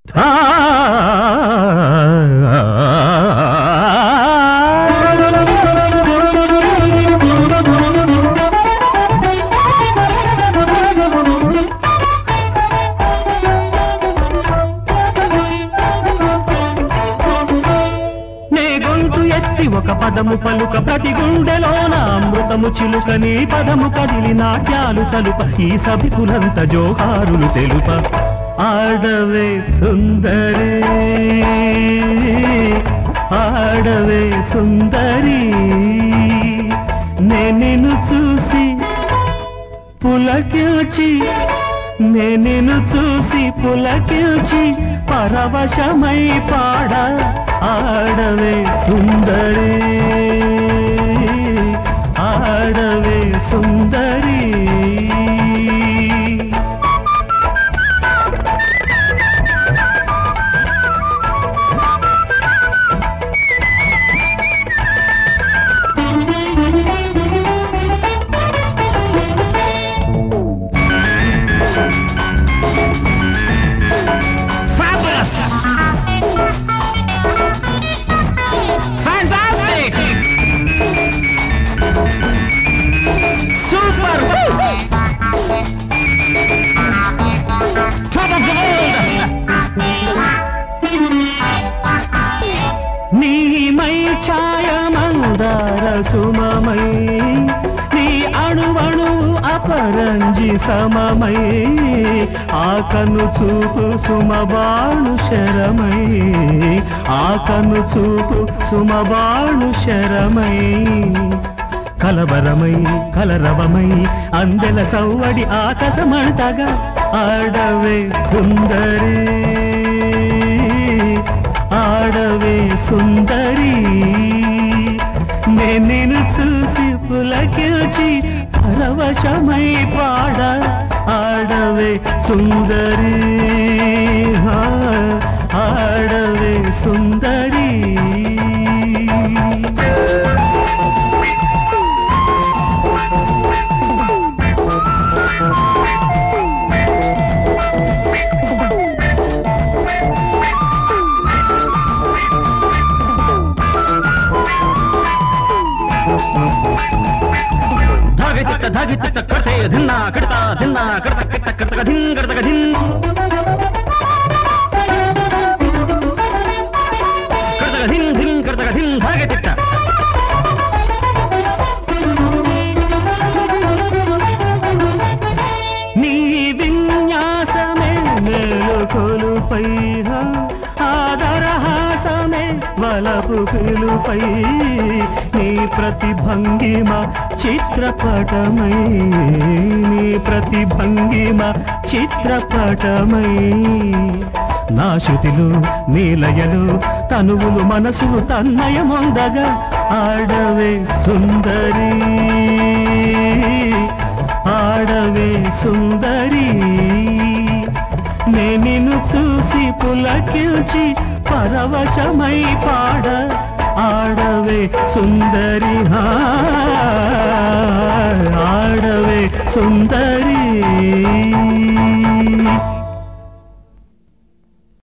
నే గొంతు ఎత్తి ఒక పదము పలుక ప్రతి గుండెలోన అమృతము చిలుక నీ పదము కదిలి నాట్యాలు సలుప ఈ సభికులంత జోహారులు తెలుప ఆడవే సుందరి ఆడవే సుందరి నే నిన్ను చూసి పులకిల్చి నేను చూసి పులకిల్చి పరవశమై పాడ ఆడవే సుందరి ఆడవే సుందరి Fabulous! Fantastic! Super! Top of the world! నీమై ఛాయమందార సుమమై నీ అణువణు అపరంజి సమమై ఆకను చూపు సుమబాణు శరమై ఆకను చూపు సుమబాణు శరమై కలవరమై కలరవమై అందెల సవ్వడి ఆకాశమంటగా ఆడవే సుందరి ఆడవే సుందరి నేను నిన్ను చూసి పులకిల్చి పరవశమై పాడ ఆడవే సుందరి ఆ, ఆడవే సుందరి ధాగి తిట్ట ధాగి తిట్ట కడితే ధిన్నా కడతా ధిన్నా కడత కిట్ట కడతక ధిన్ కడతక ధిన్ కడతక ధిన్ ధిన్ కడతక ధిన్ ధాగి తిట్ట నీ విన్యాసమే మేలుకొలుపై ఆదరహాసమే వలపు పిలుపై నీ ప్రతిభంగిమ చిత్రపటమై నీ ప్రతిభంగిమ చిత్రపటమై నా శృతిలు నీలయలు తనువులు మనసులు తన్నయమొందగా ఆడవే సుందరి ఆడవే సుందరి నే నిన్ను చూసి పులకిల్చి పరవశమై పాడ ఆడవే సుందరి హా, ఆడవే సుందరి